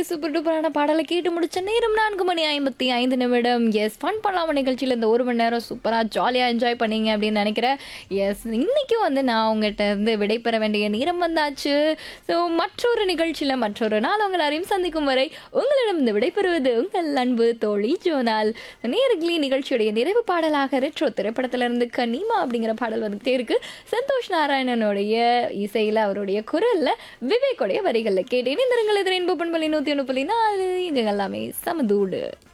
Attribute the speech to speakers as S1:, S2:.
S1: super டூப்பரான பாடலை கேட்டு முடிச்ச நேரம் நான்கு மணி ஐம்பத்தி ஐந்து நிமிடம் எஸ் ஃபன் பண்ணலாம நிகழ்ச்சியில் இந்த ஒரு மணி நேரம் சூப்பராக ஜாலியாக என்ஜாய் பண்ணீங்க அப்படின்னு நினைக்கிறேன் எஸ் இன்னைக்கு வந்து நான் உங்கள்கிட்ட இருந்து விடைபெற வேண்டிய நேரம் வந்தாச்சு ஸோ மற்றொரு நிகழ்ச்சியில் மற்றொரு நாள் உங்கள் அறையும் சந்திக்கும் வரை உங்களிடம் இந்த விடைபெறுவது உங்கள் அன்பு தோழி ஜோனால் நேர்களி நிகழ்ச்சியுடைய நிறைவு பாடலாக ரெட்ரோ திரைப்படத்திலிருந்து கனிமா அப்படிங்கிற பாடல் வந்துகிட்டே இருக்கு சந்தோஷ் நாராயணனுடைய இசையில் அவருடைய குரல்ல விவேக்குடைய வரிகளில் கேட்டேன் இந்த ரெண்டு ரெயின்போ பண்பலி நூற்றி ஒன்று புள்ளி நாலு இது எல்லாமே சமதூடு